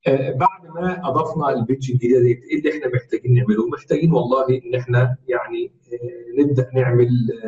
آه بعد ما اضفنا البيج الجديده ديت ايه اللي احنا محتاجين نعمله؟ محتاجين والله ان احنا يعني آه نبدا نعمل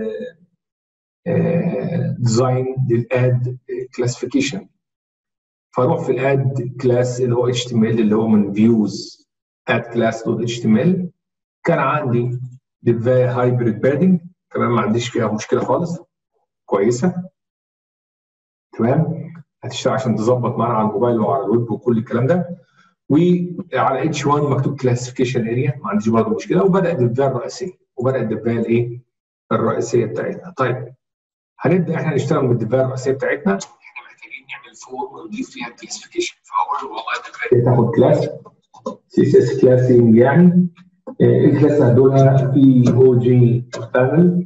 ديزاين للاد كلاسيفيكيشن فاروح في الاد كلاس اللي هو اتش تي ام ال اللي هو من فيوز اد كلاس دوت اتش تي ام ال كان عندي ديفاي هايبريد بادنج تمام ما عنديش فيها مشكله خالص كويسه تمام هتشتغل عشان تظبط معانا على الموبايل وعلى الويب وكل الكلام ده وعلى اتش 1 مكتوب كلاسيفيكيشن اريا ما عنديش برضه مشكله وبدات الدفايه الرئيسيه وبدات الدفايه الايه؟ الرئيسيه بتاعتنا طيب هنبدا احنا نشتغل بالدفايه الرئيسيه بتاعتنا احنا محتاجين نعمل فورم ونضيف فيها كلاسيفيكيشن فاقول له والله الدفايه تاخد كلاس سي اس اس كلاسنج يعني الكلاس هدولها في او جي بانل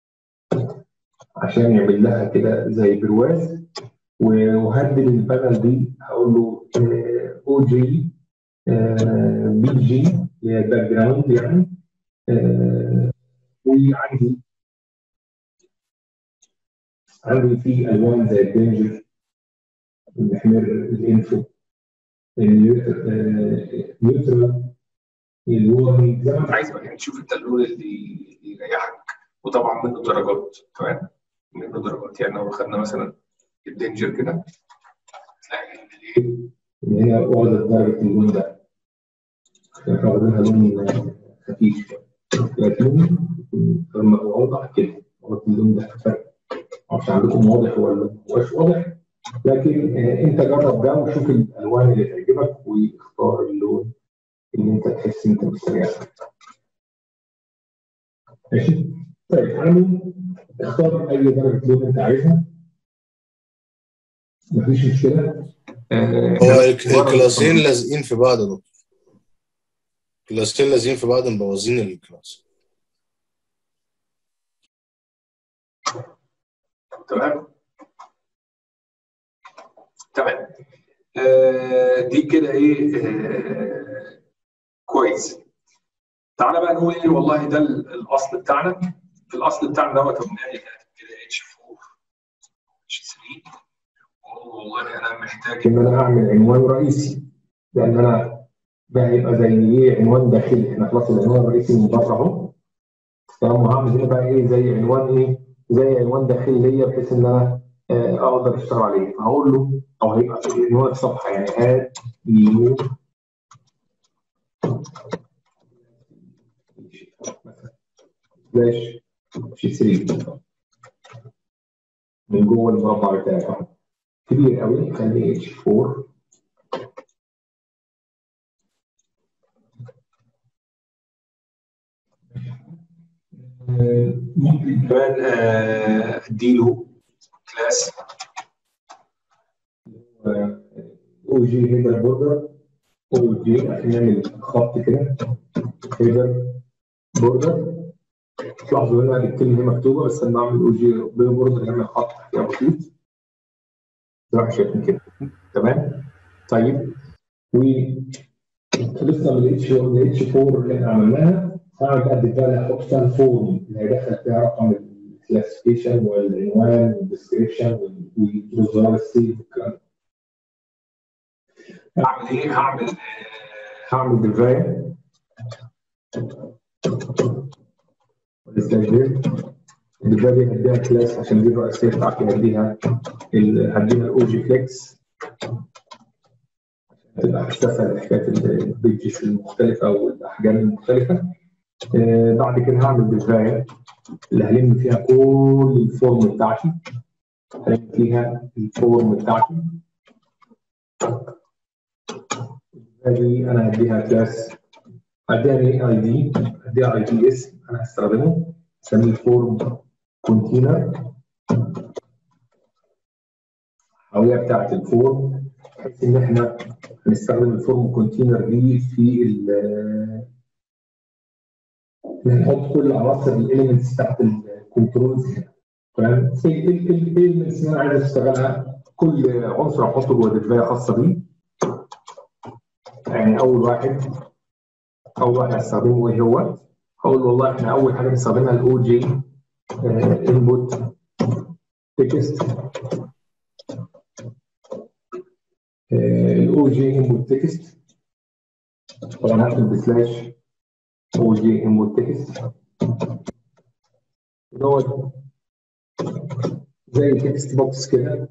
عشان يعمل لها كده زي برواز وهدل البانل دي هقول له او جي بي جي اللي هي الباك جراوند يعني وعندي عندي في الوان زي الدينجر المحمر الانفو النيوترال الورنينج زي ما انت عايز يعني تشوف انت اللون اللي يريحك وطبعا منه درجات تمام منه درجات يعني لو خدنا مثلا الدينجر كده تلاقي ان الايه ان هي واخده درجه اللون ده احنا واخدينها لون خفيف لكن لما اوضح كده واخد اللون ده فرق معرفش عندكم واضح ولا مش واضح لكن انت جرب ده وشوف الالوان اللي تعجبك واختار اللون اللي انت تحس انت مستريح ماشي طيب عامل اختار اي درجه لون انت عايزها مفيش مشكله هو الكلاسين لازقين في بعض يا دكتور الكلاسين لازقين في بعض مبوظين الكلاس تمام تمام آه دي كده ايه آه كويس تعالى بقى نقول ايه والله ده الاصل بتاعنا في الاصل بتاعنا دوت قلنا لي كده اتش 4 اتش 3 والله انا محتاج ان انا اعمل عنوان رئيسي لان انا ده هيبقى زي ايه عنوان داخلي احنا خلاص العنوان الرئيسي من بره اهو فلما هعمل هنا بقى ايه زي عنوان ايه زي عنوان داخلي ليا بحيث ان انا آه اقدر اشتغل عليه فهقول له او هيبقى في عنوان الصفحه يعني اد نيو سلاش شي 3 من جوه المربع بتاعي كبير قوي خليه اتش 4 ممكن كمان اديله كلاس او جي هيدر بوردر او جي عشان نعمل خط كده هيدر بوردر تلاحظوا هنا الكلمه هي مكتوبه بس انا بعمل او جي بوردر نعمل خط فيها بسيط زي ما شايفين كده تمام طيب و لسه من الاتش من الاتش 4 اللي احنا عملناها هعمل بقى بالفعل احط فيها الفورم اللي هيدخل فيها رقم الكلاسيفيكيشن والعنوان والديسكربشن وزرار السيف والكلام ده. هعمل ايه؟ هعمل هعمل ديفاين والاستخدام الديفاين دي هديها كلاس عشان دي الرئيسيه بتاعتي هديها هديها الاو جي فليكس تبقى حساسه لحكايه البيجز المختلفه والاحجام المختلفه آه بعد كده هعمل ديزاين اللي هلم فيها كل الفورم بتاعتي هلم فيها الفورم بتاعتي دي انا هديها كلاس هديها ايه اي دي هديها اي دي اسم انا هستخدمه اسميه فورم كونتينر الحاويه بتاعت الفورم بحيث ان احنا هنستخدم الفورم كونتينر دي في ال نحط كل عناصر الاليمنتس بتاعت الكنترولز هنا تمام الاليمنتس اللي انا عايز اشتغلها كل عنصر احطه جوه ديفايه خاصه بيه يعني اول واحد اول واحد هستخدمه ايه هو؟ هقول والله احنا اول حاجه بنستخدمها الاو جي انبوت تكست الاو جي انبوت تكست طبعا هكتب بسلاش او جي انبوت تكست دوت زي تكست بوكس كده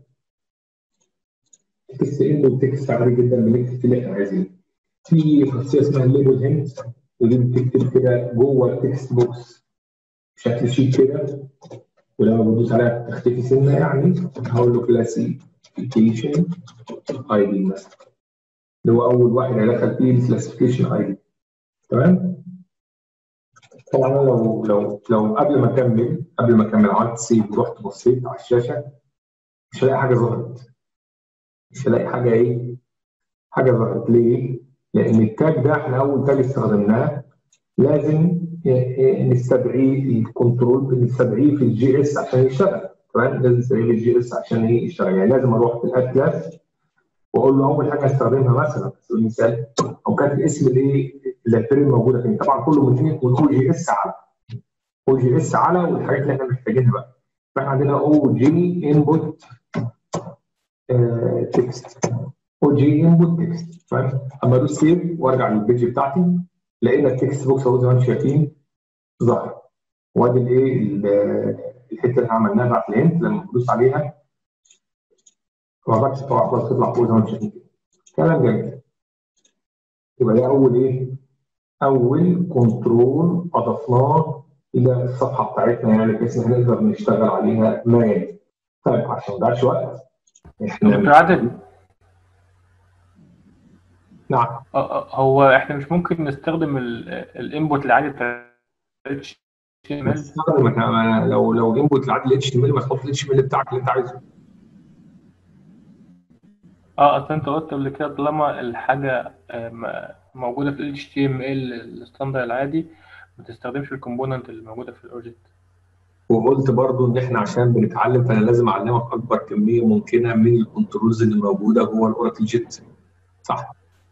تكست انبوت تكست عادي جدا بنكتب فيه اللي احنا عايزينه في خاصيه اسمها ليبل هنت ودي بتكتب كده جوه التكست بوكس بشكل شيك كده ولما بدوس عليها تختفي سنه يعني هقول له كلاسيفيكيشن اي دي مثلا اللي هو اول واحد هيدخل فيه الكلاسيفيكيشن اي دي تمام طبعا أنا لو لو لو قبل ما اكمل قبل ما اكمل عملت سيف ورحت بصيت على الشاشه مش هلاقي حاجه ظهرت مش هلاقي حاجه ايه حاجه ظهرت ليه؟ لان التاج ده احنا اول تاج استخدمناه لازم نستدعيه الكنترول نستدعيه في الجي اس عشان يشتغل تمام لازم نستدعيه في الجي اس عشان ايه يشتغل يعني لازم اروح في الاد كلاس واقول له اول حاجه استخدمها مثلا على سبيل المثال او كانت الاسم الايه الفريم موجوده فين طبعا كله من ايه من او جي اس على او جي اس على والحاجات اللي احنا محتاجينها بقى فاحنا عندنا او جي انبوت تكست او جي انبوت تكست فاهم اما ادوس سيف وارجع للبيج بتاعتي لقينا التكست بوكس اهو زي ما انتم شايفين ظهر وادي الايه الحته اللي احنا عملناها بتاعت الهنت لما بدوس عليها ما بقتش طبعا خلاص تطلع فوق زي ما انتم شايفين كده كلام جميل يبقى ده اول ايه؟ اول كنترول اضفناه الى الصفحه بتاعتنا يعني بحيث ان احنا نقدر نشتغل عليها مانيوال طيب عشان ما نضيعش وقت احنا دكتور عادل نعم هو احنا مش ممكن نستخدم الانبوت العادي بتاع اتش تي ام ال تستخدم احنا لو لو انبوت العادي الاتش تي ام ال ما تحط الاتش تي ام ال بتاعك اللي انت عايزه اه اصل انت قلت قبل كده طالما الحاجه موجوده في ال HTML الستاندرد العادي ما تستخدمش الكومبوننت اللي موجوده في الاوبجكت وقلت برضو ان احنا عشان بنتعلم فانا لازم اعلمك اكبر كميه ممكنه من الكنترولز اللي موجوده جوه الاوراكل جيت صح؟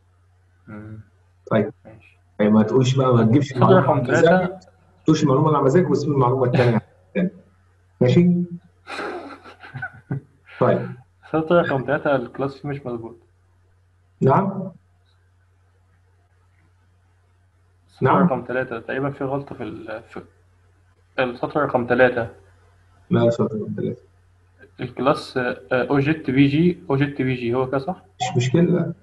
طيب ماشي يعني ما تقولش بقى ما تجيبش صدر رقم ثلاثة ما تقولش المعلومه على مزاجك وتسيب المعلومه الثانيه ماشي؟ طيب صدر رقم ثلاثة الكلاس فيه مش مظبوط نعم السطر نعم. رقم ثلاثة تقريبا في غلطة في ال في السطر رقم ثلاثة لا شاطر رقم ثلاثه الكلاس اوجكت بي جي اوجكت بي جي هو كده صح؟ مش مشكله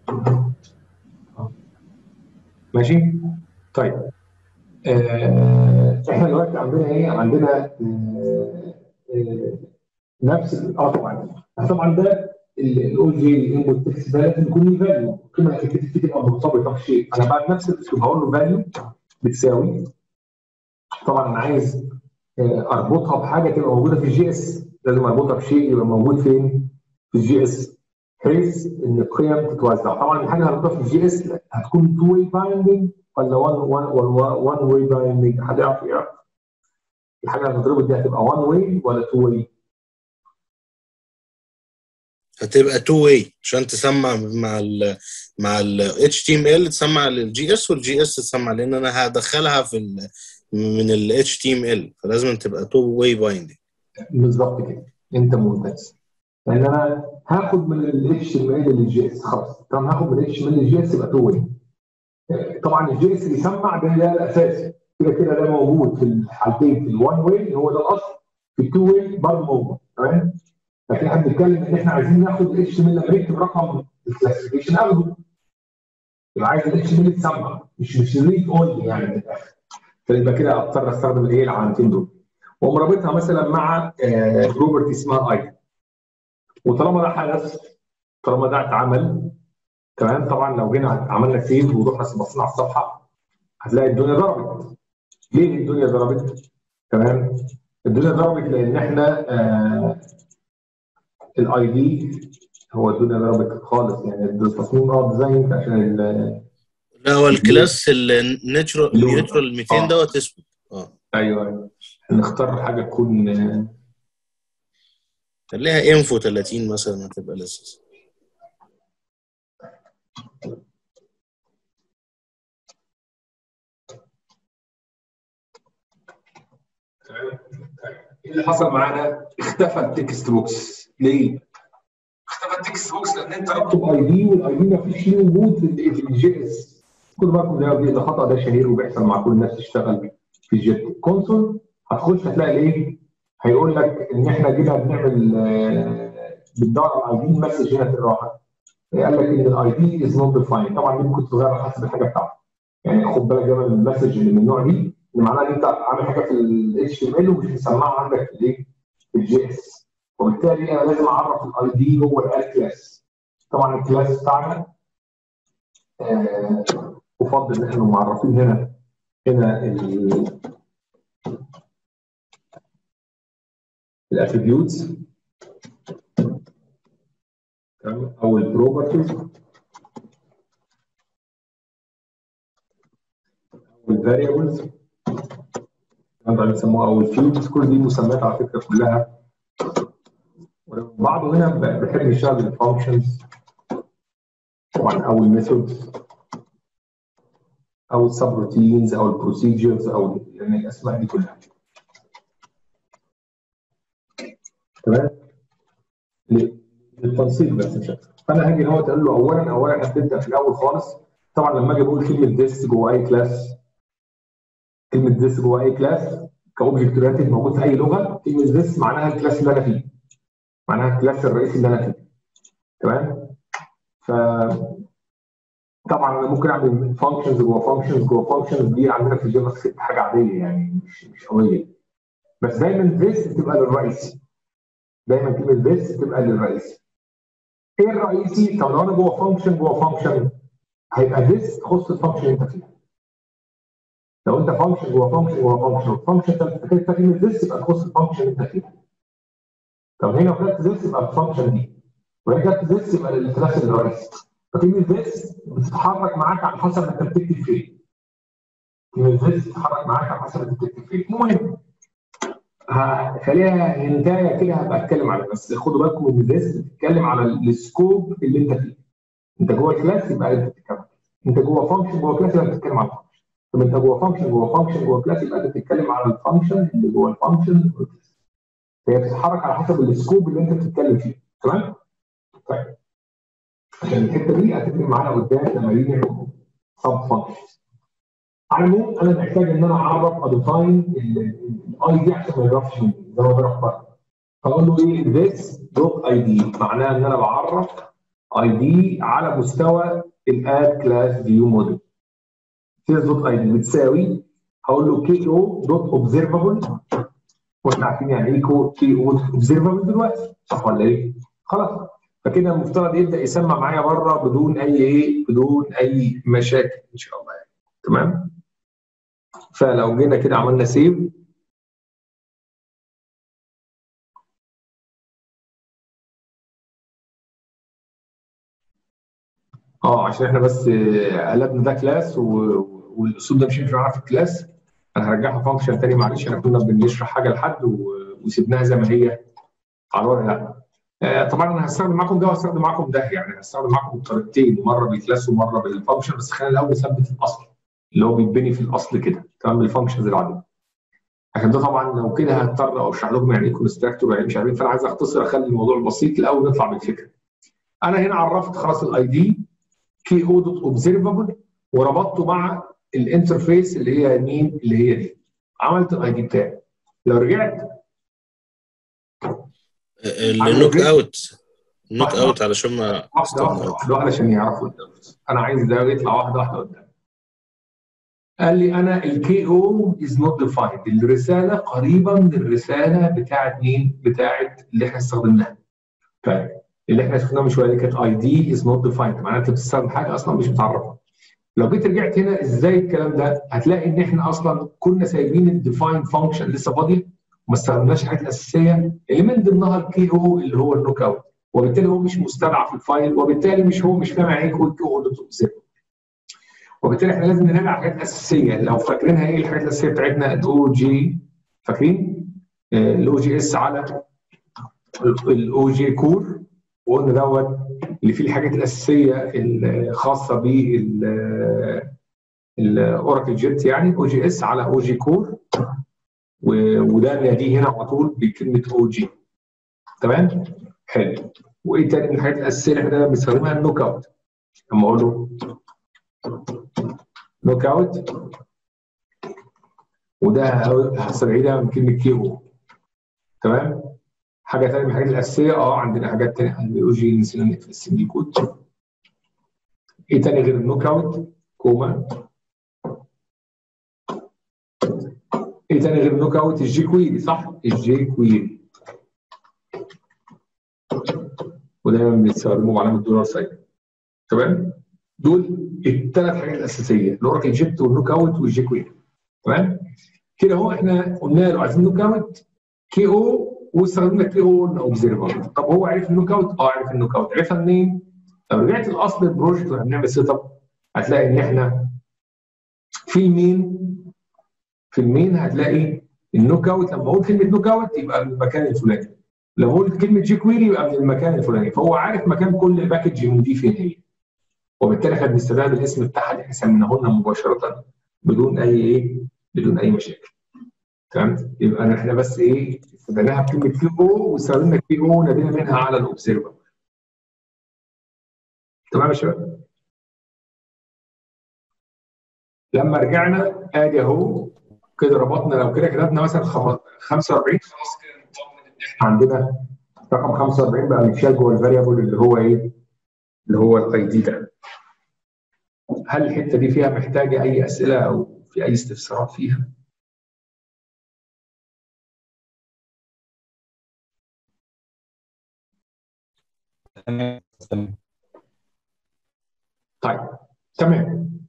ماشي طيب آه، احنا دلوقتي عندنا ايه عندنا آه، آه، نفس ال- اه طبعا طبعا ده الاو جي انبوت تكست ده لازم يكون ليه فاليو القيمه اللي هتكتب فيه تبقى مرتبطه بشيء انا بعد نفس الاسلوب هقول له فاليو بتساوي طبعا انا عايز آه، اربطها بحاجه تبقى موجوده في الجي اس لازم اربطها بشيء يبقى موجود فين؟ في الجي اس بحيث ان القيم تتوزع طبعا الحاجه اللي هربطها في الجي اس هتكون تو واي بايندنج ولا وان وان وان واي بايندنج حد يعرف يعرف الحاجه اللي هتضربط دي هتبقى وان واي ولا تو واي؟ هتبقى تو واي عشان تسمع مع ال مع ال HTML تسمع للجي اس والجي اس تسمع لان انا هدخلها في ال من ال HTML فلازم تبقى تو واي بايندنج بالظبط كده انت ممتاز لان انا هاخد من الاتش ام ال للجي اس خلاص طبعا هاخد من الاتش ام ال للجي اس يبقى تو واي طبعا الجي اس بيسمع ده ده الاساسي كده كده ده موجود في الحالتين في الوان واي هو ده الاصل في التو واي برضه موجود تمام لكن احنا بنتكلم ان احنا عايزين ناخد الاتش ام ال لما نكتب رقم الكلاسيفيكيشن اخده يبقى عايز الاتش ام ال يتسمع مش مش ريد اونلي يعني من الاخر فيبقى كده اضطر استخدم الايه العلامتين دول واقوم رابطها مثلا مع بروبرتي اسمها اي وطالما ده حدث طالما ده اتعمل تمام طبعا لو جينا عملنا سيف ورحنا بصينا على الصفحه هتلاقي الدنيا ضربت ليه الدنيا ضربت؟ تمام الدنيا ضربت لان احنا آه الاي دي هو الدنيا ضربت خالص يعني التصميم اه ديزاين عشان ال- لا هو الكلاس النيترال اللون. النيوترال 200 آه. دوت اسود اه ايوه ايوه نختار حاجه تكون آه، خليها انفو 30 مثلا هتبقى لذيذ ايه اللي حصل معانا؟ اختفى التكست بوكس ليه؟ اختفى تكست بوكس لان انت ربطه باي دي والاي دي ما فيش ليه وجود في في الجي اس خدوا بالكم ده ده خطا ده شهير وبيحصل مع كل الناس تشتغل في الجيت كونسول هتخش هتلاقي ايه هيقول لك ان احنا جينا بنعمل آه، بندور على الاي دي مسج هنا في الراحه قال لك ان الاي دي از نوت ديفاين طبعا دي ممكن تغير على حسب الحاجه بتاعتك يعني خد بالك دايما من المسج اللي من النوع دي ان معناها ان انت عامل حاجه في الاتش ام ال ومش مسمعها عندك في الايه؟ في الجي اس وبالتالي انا لازم اعرف الاي دي هو الال كلاس طبعا الكلاس بتاعنا آه، افضل ان احنا معرفين هنا هنا الاتريبيوتس او البروبرتيز والفاريبلز نقدر نسموها او الفيلدز كل دي مسميات على فكره كلها بعض هنا بحب نشتغل بالفانكشنز طبعا او الميثودز او السب روتينز او البروسيجرز او يعني الاسماء دي كلها تمام للتنسيق بس مش اكتر فانا هاجي هو تقول له اولا اولا هتبدا في الاول خالص طبعا لما اجي بقول كلمه ديس جوه اي كلاس كلمه ديس جوه اي كلاس كاوبجكت اورينتد موجود في اي لغه كلمه ديس معناها الكلاس اللي انا فيه معناها الكلاس الرئيسي اللي انا فيه تمام ف طبعا انا ممكن اعمل فانكشنز جوه فانكشنز جوه فانكشنز دي عندنا في الجافا سكريبت حاجه عاديه يعني مش مش قويه بس دايما ذس بتبقى للرئيسي دايما كلمه ذس بتبقى للرئيسي ايه الرئيسي؟ طب لو انا جوه فانكشن جوه فانكشن هيبقى ذس تخص الفانكشن اللي انت فيها لو انت فانكشن جوه فانكشن جوه فانكشن فانكشن انت كلمه ذس يبقى تخص الفانكشن اللي انت فيها طب هنا كتبت ذس يبقى الفانكشن دي وهنا كتبت ذس يبقى الكلاس الرئيسي فكلمه ذس بتتحرك معاك على حسب انت بتكتب فين كلمه ذس بتتحرك معاك على حسب انت بتكتب فين المهم هخليها هنتايه كده هبقى اتكلم عليها بس خدوا بالكم ان ذس بتتكلم على السكوب اللي انت فيه انت جوه الكلاس يبقى انت بتتكلم انت جوه فانكشن جوه كلاس يبقى بتتكلم على الفانكشن طب انت جوه فانكشن جوه فانكشن جوه كلاس يبقى انت بتتكلم على الفانكشن اللي جوه الفانكشن هي بتتحرك على حسب السكوب اللي انت بتتكلم فيه تمام؟ طيب عشان الحته دي هتفرق معانا قدام لما يجي نعمل سب فانكشنز على العموم انا محتاج ان انا اعرف اديفاين الاي دي عشان ما يعرفش مني زي ما بعرف بره فاقول له ايه this دوت اي دي معناها ان انا بعرف اي دي على مستوى الاد كلاس فيو موديل this دوت اي دي بتساوي هقول له كي او دوت اوبزرفبل واحنا عارفين يعني ايه كي او اوبزرفبل دلوقتي صح ولا ايه؟ خلاص فكده المفترض يبدا يسمع معايا بره بدون اي ايه بدون اي مشاكل ان شاء الله يعني تمام فلو جينا كده عملنا سيف اه عشان احنا بس قلبنا ده كلاس والاسلوب ده مش هينفع معانا في الكلاس انا هرجعها فانكشن تاني معلش احنا كنا بنشرح حاجه لحد وسيبناها زي ما هي على الورق لا آه طبعا انا هستخدم معاكم ده وهستخدم معاكم ده يعني هستخدم معاكم الطريقتين مره بالكلاس ومره بالفانكشن بس خلينا الاول نثبت الاصل اللي هو بيتبني في الاصل كده تمام بالفانكشنز العاديه عشان ده طبعا لو كده هضطر اشرح لكم يعني ايه كونستراكتور يعني مش عارفين فانا عايز اختصر اخلي الموضوع بسيط الاول نطلع بالفكره انا هنا عرفت خلاص الاي دي كي او دوت اوبزرفبل وربطته مع الانترفيس اللي هي مين اللي هي دي عملت الاي دي بتاعي لو رجعت النوك اوت نوك اوت علشان ما واحده واحده واحده واحده عشان يعرفوا الدرس انا عايز ده يطلع واحده واحده قدام قال لي انا الكي او از نوت ديفايند الرساله قريبه من الرساله بتاعت مين؟ بتاعت اللي احنا استخدمناها. طيب اللي احنا شفناها من شويه دي كانت اي دي از نوت ديفايند معناها انت بتستخدم حاجه اصلا مش متعرفه. لو جيت رجعت هنا ازاي الكلام ده؟ هتلاقي ان احنا اصلا كنا سايبين الديفايند فانكشن لسه فاضيه وما استخدمناش الحاجات الاساسيه اللي من ضمنها الكي او اللي هو النوك اوت وبالتالي هو مش مستدعى في الفايل وبالتالي مش هو مش فاهم يعني ايه كود او دوت وبالتالي احنا لازم نراجع حاجات اساسيه لو فاكرينها ايه الحاجات الاساسيه بتاعتنا الاو جي فاكرين الاو جي اس على الاو جي كور وقلنا دوت اللي فيه الحاجات الاساسيه الخاصه بال الاوراكل جيت يعني او جي اس على او جي كور وده ناديه هنا على طول بكلمه او جي تمام حلو وايه تاني من الحاجات الاساسيه اللي احنا بنستخدمها النوك اوت لما اقول له نوك اوت وده هستبعدها من كلمه كي او تمام حاجه ثانيه من الحاجات الاساسيه اه عندنا حاجات ثانيه عندنا او جي نسينا نقفل السنجل كود ايه تاني غير النوك اوت كوما ايه تاني غير النوك اوت الجي كويري صح الجي كويري ودايما بنستخدمه بعلامه دولار ساين تمام دول الثلاث حاجات الاساسيه الاوراكل جيت والنوك اوت والجي كويري تمام كده اهو احنا قلنا له عايزين نوك اوت كي او واستخدمنا كي او اوبزرفر طب هو عرف النوك اوت؟ اه عرف النوك اوت عرفها منين؟ لو رجعت لاصل البروجكت واحنا بنعمل سيت اب هتلاقي ان احنا في المين في المين هتلاقي النوك اوت لما اقول كلمه نوك اوت يبقى من المكان الفلاني لو قلت كلمه جي كويري يبقى من المكان الفلاني فهو عارف مكان كل باكج من دي فين هي وبالتالي احنا بنستخدم الاسم بتاعها اللي احنا سميناه لنا مباشره بدون اي ايه بدون اي مشاكل تمام يبقى احنا بس ايه استخدمناها بكلمه كي او واستخدمنا كي او نادينا منها على الاوبزرفر تمام يا شباب لما رجعنا ادي اهو كده ربطنا لو كده كتبنا مثلا 45 خلاص كده نطمن ان احنا عندنا رقم 45 بقى متشال جوه الفاريبل اللي هو ايه؟ اللي هو الاي دي ده. هل الحته دي فيها محتاجه اي اسئله او في اي استفسارات فيها؟ تمام تمام طيب تمام